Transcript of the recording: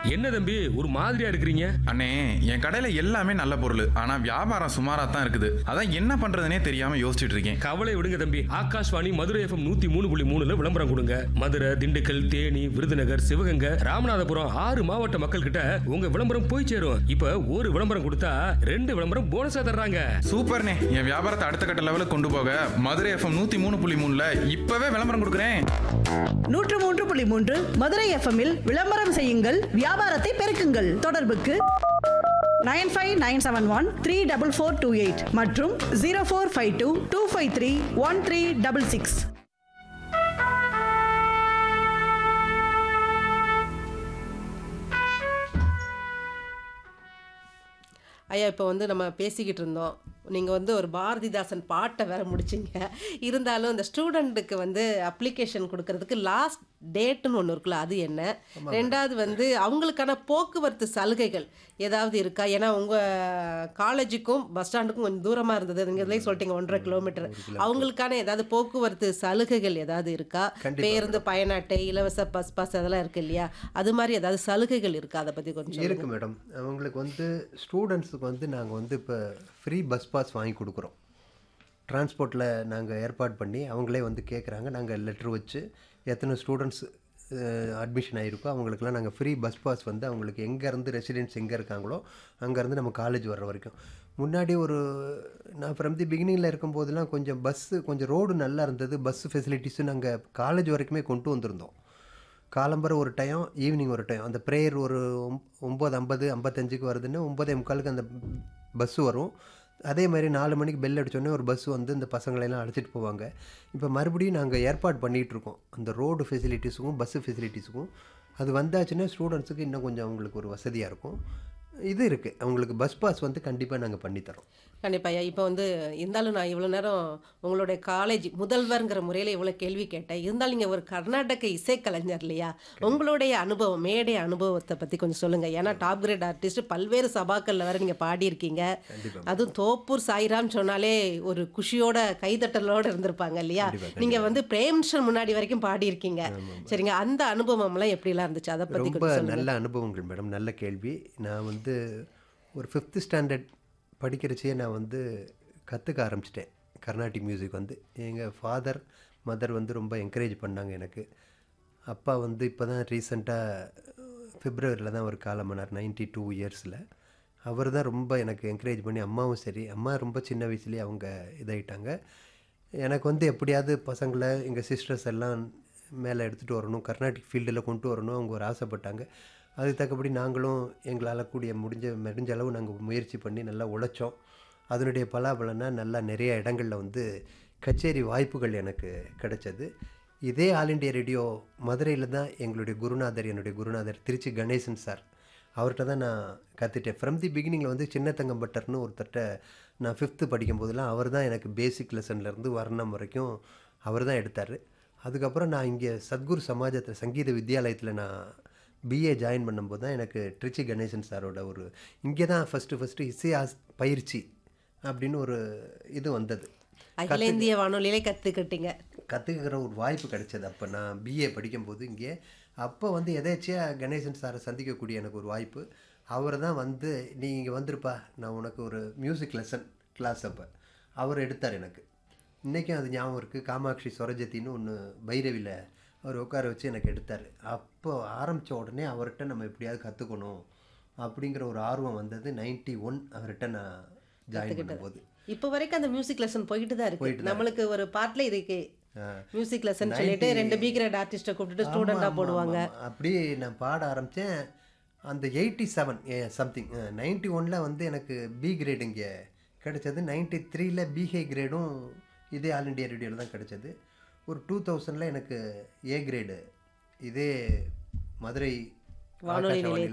என்ன தம்பி ஒரு மாதிரியா இருக்கிறீங்க அண்ணே என் கடையில எல்லாமே நல்ல பொருள் ஆனா வியாபாரம் சுமாரா தான் இருக்குது அதான் என்ன பண்றதுனே தெரியாம யோசிச்சுட்டு இருக்கேன் கவலை விடுங்க தம்பி ஆகாஷ்வாணி மதுரை எஃப்எம் நூத்தி மூணு புள்ளி மூணுல விளம்பரம் கொடுங்க மதுரை திண்டுக்கல் தேனி விருதுநகர் சிவகங்கை ராமநாதபுரம் ஆறு மாவட்ட மக்கள் கிட்ட உங்க விளம்பரம் போய் சேரும் இப்ப ஒரு விளம்பரம் கொடுத்தா ரெண்டு விளம்பரம் போனஸா தர்றாங்க சூப்பர்ண்ணே என் வியாபாரத்தை அடுத்த கட்ட லெவலுக்கு கொண்டு போக மதுரை எஃப்எம் நூத்தி மூணு புள்ளி மூணுல இப்பவே விளம்பரம் கொடுக்குறேன் நூற்று மூன்று புள்ளி மூன்று மதுரை எஃப்எம்மில் விளம்பரம் செய்யுங்கள் வியாபாரத்தை பெருக்குங்கள் தொடர்புக்கு nine five nine seven one three double four two eight மற்றும் zero four five two two five three one three double six ஐயா இப்போ வந்து நம்ம பேசிக்கிட்டு இருந்தோம் நீங்கள் வந்து ஒரு பாரதிதாசன் பாட்டை வேற முடிச்சிங்க இருந்தாலும் இந்த ஸ்டூடெண்ட்டுக்கு வந்து அப்ளிகேஷன் கொடுக்கறதுக்கு லாஸ்ட் டேட்டுன்னு ஒன்று இருக்குல்ல அது என்ன ரெண்டாவது வந்து அவங்களுக்கான போக்குவரத்து சலுகைகள் ஏதாவது இருக்கா ஏன்னா உங்கள் காலேஜுக்கும் பஸ் ஸ்டாண்டுக்கும் கொஞ்சம் தூரமாக இருந்தது நீங்களே சொல்லிட்டீங்க ஒன்றரை கிலோமீட்டர் அவங்களுக்கான ஏதாவது போக்குவரத்து சலுகைகள் ஏதாவது இருக்கா பேருந்து பயண அட்டை இலவச பஸ் பாஸ் அதெல்லாம் இருக்கு இல்லையா அது மாதிரி ஏதாவது சலுகைகள் இருக்கா அதை பற்றி கொஞ்சம் சொல்லுங்க. இருக்கு மேடம் அவங்களுக்கு வந்து ஸ்டூடெண்ட்ஸுக்கு வந்து நாங்கள் வந்து இப்போ ஃப்ரீ பஸ் பாஸ் வாங்கி கொடுக்குறோம் டிரான்ஸ்போர்ட்டில் நாங்கள் ஏற்பாடு பண்ணி அவங்களே வந்து கேட்குறாங்க நாங்கள் லெட்ரு வச்சு எத்தனை ஸ்டூடெண்ட்ஸ் அட்மிஷன் ஆகிருக்கோ அவங்களுக்குலாம் நாங்கள் ஃப்ரீ பஸ் பாஸ் வந்து அவங்களுக்கு எங்கேருந்து ரெசிடென்ட்ஸ் எங்கே இருக்காங்களோ அங்கேருந்து நம்ம காலேஜ் வர்ற வரைக்கும் முன்னாடி ஒரு நான் ஃப்ரம் தி பிகினிங்கில் இருக்கும்போதெல்லாம் கொஞ்சம் பஸ்ஸு கொஞ்சம் ரோடு நல்லா இருந்தது பஸ் ஃபெசிலிட்டிஸும் நாங்கள் காலேஜ் வரைக்குமே கொண்டு வந்திருந்தோம் காலம்பரம் ஒரு டைம் ஈவினிங் ஒரு டைம் அந்த ப்ரேயர் ஒரு ஒம்- ஒம்பது ஐம்பது ஐம்பத்தஞ்சுக்கு வருதுன்னா ஒம்பதே முக்காலுக்கு அந்த பஸ்ஸு வரும் அதே மாதிரி நாலு மணிக்கு பெல் அடிச்சோடனே ஒரு பஸ் வந்து இந்த பசங்களையெல்லாம் அழைச்சிட்டு போவாங்க இப்போ மறுபடியும் நாங்கள் ஏற்பாடு பண்ணிகிட்டு இருக்கோம் அந்த ரோடு ஃபெசிலிட்டிஸுக்கும் பஸ்ஸு ஃபெசிலிட்டிஸுக்கும் அது வந்தாச்சுன்னா ஸ்டூடெண்ட்ஸுக்கு இன்னும் கொஞ்சம் அவங்களுக்கு ஒரு வசதியாக இருக்கும் இது இருக்குது அவங்களுக்கு பஸ் பாஸ் வந்து கண்டிப்பாக நாங்கள் பண்ணித்தரோம் கண்டிப்பா ஐயா இப்போ வந்து இருந்தாலும் நான் இவ்வளோ நேரம் உங்களுடைய காலேஜ் முதல்வர்ங்கிற முறையில் இவ்வளோ கேள்வி கேட்டேன் இருந்தாலும் நீங்கள் ஒரு கர்நாடக இசைக்கலைஞர் இல்லையா உங்களுடைய அனுபவம் மேடை அனுபவத்தை பற்றி கொஞ்சம் சொல்லுங்கள் ஏன்னா டாப் கிரேட் ஆர்டிஸ்ட் பல்வேறு சபாக்களில் வேறு நீங்கள் பாடியிருக்கீங்க அதுவும் தோப்பூர் சாய்ராம் சொன்னாலே ஒரு குஷியோட கைதட்டலோட இருந்திருப்பாங்க இல்லையா நீங்கள் வந்து பிரேம்ஷன் முன்னாடி வரைக்கும் பாடியிருக்கீங்க சரிங்க அந்த அனுபவம்லாம் எப்படிலாம் இருந்துச்சு அதை பற்றி ரொம்ப கொஞ்சம் சொல்லுங்கள் நல்ல அனுபவங்கள் மேடம் நல்ல கேள்வி நான் வந்து ஒரு ஃபிஃப்த்து ஸ்டாண்டர்ட் படிக்கிறச்சே நான் வந்து கற்றுக்க ஆரம்பிச்சிட்டேன் கர்நாடிக் மியூசிக் வந்து எங்கள் ஃபாதர் மதர் வந்து ரொம்ப என்கரேஜ் பண்ணாங்க எனக்கு அப்பா வந்து இப்போ தான் ரீசெண்டாக பிப்ரவரியில் தான் ஒரு காலமானார் நைன்டி டூ இயர்ஸில் அவர் தான் ரொம்ப எனக்கு என்கரேஜ் பண்ணி அம்மாவும் சரி அம்மா ரொம்ப சின்ன வயசுலேயே அவங்க இதாயிட்டாங்க எனக்கு வந்து எப்படியாவது பசங்களை எங்கள் சிஸ்டர்ஸ் எல்லாம் மேலே எடுத்துகிட்டு வரணும் கர்நாடிக் ஃபீல்டில் கொண்டு வரணும் அவங்க ஒரு ஆசைப்பட்டாங்க அதுக்கு தக்கபடி நாங்களும் எங்களால் கூடிய முடிஞ்ச முடிஞ்ச அளவு நாங்கள் முயற்சி பண்ணி நல்லா உழைச்சோம் அதனுடைய பலாபலனா நல்லா நிறைய இடங்களில் வந்து கச்சேரி வாய்ப்புகள் எனக்கு கிடைச்சது இதே ஆல் இண்டியா ரேடியோ மதுரையில் தான் எங்களுடைய குருநாதர் என்னுடைய குருநாதர் திருச்சி கணேசன் சார் அவர்கிட்ட தான் நான் கற்றுட்டேன் ஃப்ரம் தி பிகினிங்கில் வந்து சின்னத்தங்கம் பட்டர்னு ஒருத்தர்கிட்ட நான் ஃபிஃப்த்து படிக்கும்போதெல்லாம் அவர் தான் எனக்கு பேசிக் லெசன்லேருந்து வர்ணம் வரைக்கும் அவர் தான் எடுத்தார் அதுக்கப்புறம் நான் இங்கே சத்குரு சமாஜத்தில் சங்கீத வித்யாலயத்தில் நான் பிஏ ஜாயின் பண்ணும்போது தான் எனக்கு ட்ரிச்சி கணேசன் சாரோட ஒரு இங்கே தான் ஃபஸ்ட்டு ஃபஸ்ட்டு இசை ஆஸ் பயிற்சி அப்படின்னு ஒரு இது வந்தது அகில இந்திய வானொலியிலே கற்றுக்கிட்டீங்க கற்றுக்கிற ஒரு வாய்ப்பு கிடைச்சது அப்போ நான் பிஏ படிக்கும்போது இங்கே அப்போ வந்து எதேச்சியாக கணேசன் சாரை சந்திக்கக்கூடிய எனக்கு ஒரு வாய்ப்பு அவர் தான் வந்து நீ இங்கே வந்திருப்பா நான் உனக்கு ஒரு மியூசிக் லெசன் கிளாஸ் அப்போ அவர் எடுத்தார் எனக்கு இன்றைக்கும் அது ஞாபகம் இருக்குது காமாட்சி சொரஜத்தின்னு ஒன்று பைரவியில் அவர் உட்கார வச்சு எனக்கு எடுத்தார் அப்போ ஆரம்பித்த உடனே அவர்கிட்ட நம்ம எப்படியாவது கற்றுக்கணும் அப்படிங்கிற ஒரு ஆர்வம் வந்தது நைன்டி ஒன் அவர்கிட்ட நான் ஜாயின் பண்ணும்போது இப்போ வரைக்கும் அந்த மியூசிக் லெசன் போயிட்டு தான் இருக்கு நம்மளுக்கு ஒரு பார்ட்ல இதுக்கு ஆ. மியூசிக் லெசன் சொல்லிட்டு ரெண்டு பி கிரேட் ஆர்டிஸ்ட்டை கூப்பிட்டுட்டு ஸ்டூடெண்டா ஆமா, போடுவாங்க ஆமா, ஆமா. அப்படி நான் பாட ஆரம்பித்தேன் அந்த எயிட்டி செவன் சம்திங் நைன்டி ஒனில் வந்து எனக்கு பி கிரேடு இங்கே கிடைச்சது நைன்டி த்ரீல பிஹே கிரேடும் இதே ஆல் இண்டியா ரேடியோவில் தான் கிடைச்சது ஒரு டூ தௌசண்டில் எனக்கு ஏ கிரேடு இதே மதுரை வானொலி ஆகாஷவாணியில